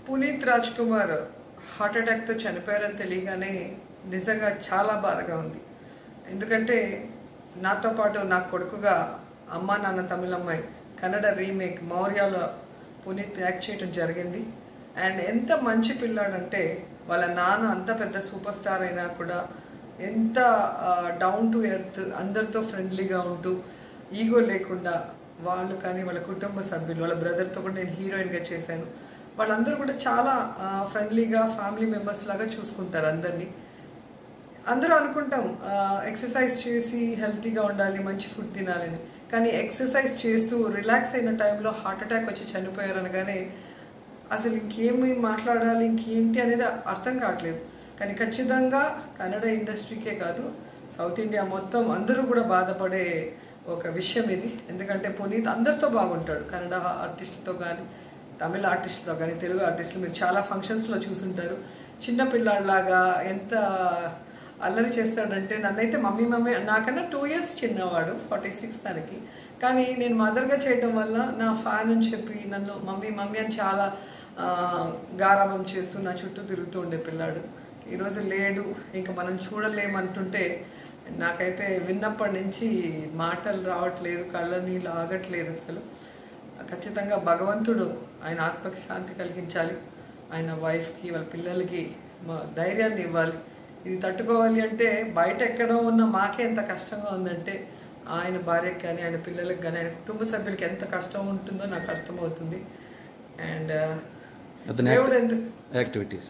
Puneeth Raj Kumar heart అటాక్తో చనిపోయారని తెలియగానే నిజంగా చాలా బాధగా ఉంది ఎందుకంటే నాతో పాటు నా కొడుకుగా అమ్మా నాన్న తమిళమ్మాయి కన్నడ రీమేక్ మౌర్యాలో పునీత్ యాక్ట్ చేయడం జరిగింది అండ్ ఎంత మంచి పిల్లాడంటే వాళ్ళ నాన్న అంత పెద్ద సూపర్ స్టార్ అయినా కూడా ఎంత డౌన్ టు ఎర్త్ అందరితో ఫ్రెండ్లీగా ఉంటూ ఈగో లేకుండా వాళ్ళు కానీ వాళ్ళ కుటుంబ సభ్యులు వాళ్ళ బ్రదర్తో కూడా నేను హీరోయిన్గా చేశాను వాళ్ళందరూ కూడా చాలా ఫ్రెండ్లీగా ఫ్యామిలీ మెంబర్స్ లాగా చూసుకుంటారు అందరినీ అందరూ అనుకుంటాం ఎక్సర్సైజ్ చేసి హెల్తీగా ఉండాలి మంచి ఫుడ్ తినాలని కానీ ఎక్సర్సైజ్ చేస్తూ రిలాక్స్ అయిన టైంలో హార్ట్ అటాక్ వచ్చి చనిపోయారు అనగానే అసలు ఇంకేమి మాట్లాడాలి ఇంకేంటి అనేది అర్థం కావట్లేదు కానీ ఖచ్చితంగా కన్నడ ఇండస్ట్రీకే కాదు సౌత్ ఇండియా మొత్తం అందరూ కూడా బాధపడే ఒక విషయం ఇది ఎందుకంటే పునీత్ అందరితో బాగుంటాడు కన్నడ ఆర్టిస్టులతో కానీ తమిళ ఆర్టిస్టులతో కానీ తెలుగు ఆర్టిస్టులు మీరు చాలా ఫంక్షన్స్లో చూసుంటారు చిన్న పిల్లాడిలాగా ఎంత అల్లరి చేస్తాడంటే నన్నైతే మమ్మీ మమ్మీ నాకన్నా టూ ఇయర్స్ చిన్నవాడు ఫార్టీ సిక్స్ తనకి కానీ నేను మదర్గా చేయడం వల్ల నా ఫ్యాన్ అని చెప్పి నన్ను మమ్మీ మమ్మీ అని చాలా ఆ, గారాబం చేస్తూ నా చుట్టూ తిరుగుతూ ఉండే పిల్లాడు ఈరోజు లేడు ఇంకా మనం చూడలేమంటుంటే నాకైతే విన్నప్పటి నుంచి మాటలు రావట్లేదు కళ్ళ నీళ్ళు ఆగట్లేదు అసలు ఖచ్చితంగా భగవంతుడు ఆయన ఆత్మకి శాంతి కలిగించాలి ఆయన వైఫ్కి వాళ్ళ పిల్లలకి మా ధైర్యాన్ని ఇవ్వాలి ఇది తట్టుకోవాలి అంటే బయట ఎక్కడో ఉన్న మాకే ఎంత కష్టంగా ఉందంటే ఆయన భార్యకి కానీ ఆయన పిల్లలకి కానీ ఆయన కుటుంబ సభ్యులకి ఎంత కష్టం ఉంటుందో నాకు అర్థమవుతుంది అండ్ అతని దేవుడు ఎందుకు యాక్టివిటీస్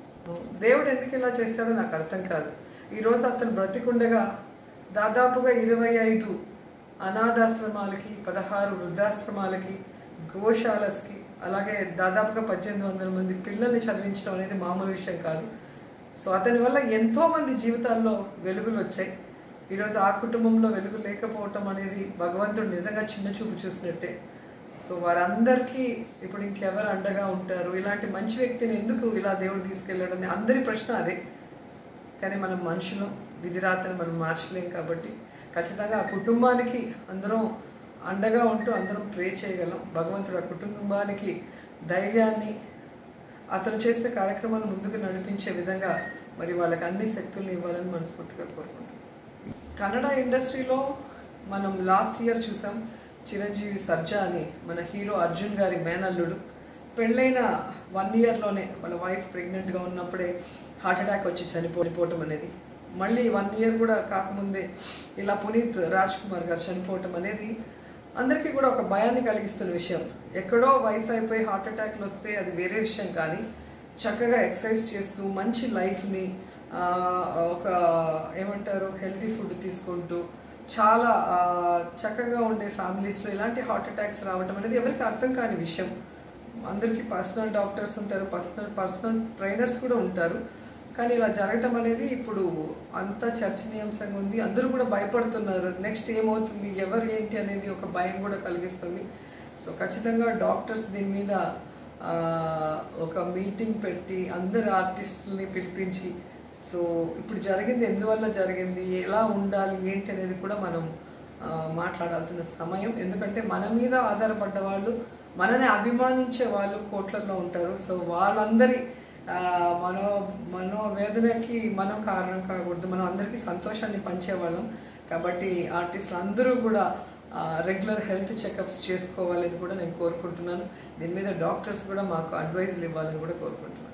దేవుడు ఎందుకు ఇలా చేస్తాడో నాకు అర్థం కాదు ఈరోజు అతను బ్రతికుండగా దాదాపుగా ఇరవై ఐదు అనాథాశ్రమాలకి పదహారు వృద్ధాశ్రమాలకి గోశాలస్కి అలాగే దాదాపుగా పద్దెనిమిది వందల మంది పిల్లల్ని చదివించడం అనేది మామూలు విషయం కాదు సో అతని వల్ల ఎంతో మంది జీవితాల్లో వెలుగులు వచ్చాయి ఈరోజు ఆ కుటుంబంలో వెలుగు లేకపోవటం అనేది భగవంతుడు నిజంగా చిన్న చూపు చూసినట్టే సో వారందరికీ ఇప్పుడు ఇంకెవరు అండగా ఉంటారు ఇలాంటి మంచి వ్యక్తిని ఎందుకు ఇలా దేవుడు తీసుకెళ్ళాడు అని అందరి ప్రశ్న అదే కానీ మనం మనుషులు విధిరాతని మనం మార్చలేం కాబట్టి ఖచ్చితంగా ఆ కుటుంబానికి అందరం అండగా ఉంటూ అందరం ప్రే చేయగలం భగవంతుడు ఆ కుటుంబానికి ధైర్యాన్ని అతను చేసిన కార్యక్రమాలు ముందుకు నడిపించే విధంగా మరి వాళ్ళకి అన్ని శక్తుల్ని ఇవ్వాలని మనస్ఫూర్తిగా కోరుకుంటున్నాం కన్నడ ఇండస్ట్రీలో మనం లాస్ట్ ఇయర్ చూసాం చిరంజీవి సర్జా అని మన హీరో అర్జున్ గారి మేనల్లుడు పెళ్ళైన వన్ ఇయర్లోనే వాళ్ళ వైఫ్ ప్రెగ్నెంట్గా ఉన్నప్పుడే హార్ట్ అటాక్ వచ్చి చనిపోవటం అనేది మళ్ళీ వన్ ఇయర్ కూడా కాకముందే ఇలా పునీత్ రాజ్ కుమార్ గారు చనిపోవటం అనేది అందరికీ కూడా ఒక భయాన్ని కలిగిస్తున్న విషయం ఎక్కడో వయసు అయిపోయి హార్ట్ అటాక్లు వస్తే అది వేరే విషయం కానీ చక్కగా ఎక్సర్సైజ్ చేస్తూ మంచి లైఫ్ని ఆ, ఒక ఏమంటారు హెల్తీ ఫుడ్ తీసుకుంటూ చాలా ఆ, చక్కగా ఉండే ఫ్యామిలీస్లో ఇలాంటి హార్ట్ అటాక్స్ రావడం అనేది ఎవరికి అర్థం కాని విషయం అందరికీ పర్సనల్ డాక్టర్స్ ఉంటారు పర్సనల్ పర్సనల్ ట్రైనర్స్ కూడా ఉంటారు కానీ ఇలా జరగటం అనేది ఇప్పుడు అంత చర్చనీయాంశంగా ఉంది అందరూ కూడా భయపడుతున్నారు నెక్స్ట్ ఏమవుతుంది ఎవరు ఏంటి అనేది ఒక భయం కూడా కలిగిస్తుంది సో ఖచ్చితంగా డాక్టర్స్ దీని మీద ఆ, ఒక మీటింగ్ పెట్టి అందరు ఆర్టిస్టుల్ని పిలిపించి సో ఇప్పుడు జరిగింది ఎందువల్ల జరిగింది ఎలా ఉండాలి ఏంటి అనేది కూడా మనం ఆ, మాట్లాడాల్సిన సమయం ఎందుకంటే మన మీద ఆధారపడ్డ వాళ్ళు మనని అభిమానించే వాళ్ళు కోట్లలో ఉంటారు సో వాళ్ళందరి ఆ, మనో మనోవేదనకి మనం కారణం కాకూడదు మనం అందరికీ సంతోషాన్ని పంచేవాళ్ళం కాబట్టి ఆర్టిస్టులు అందరూ కూడా రెగ్యులర్ హెల్త్ చెకప్స్ చేసుకోవాలని కూడా నేను కోరుకుంటున్నాను దీని మీద డాక్టర్స్ కూడా మాకు అడ్వైజ్లు ఇవ్వాలని కూడా కోరుకుంటున్నాను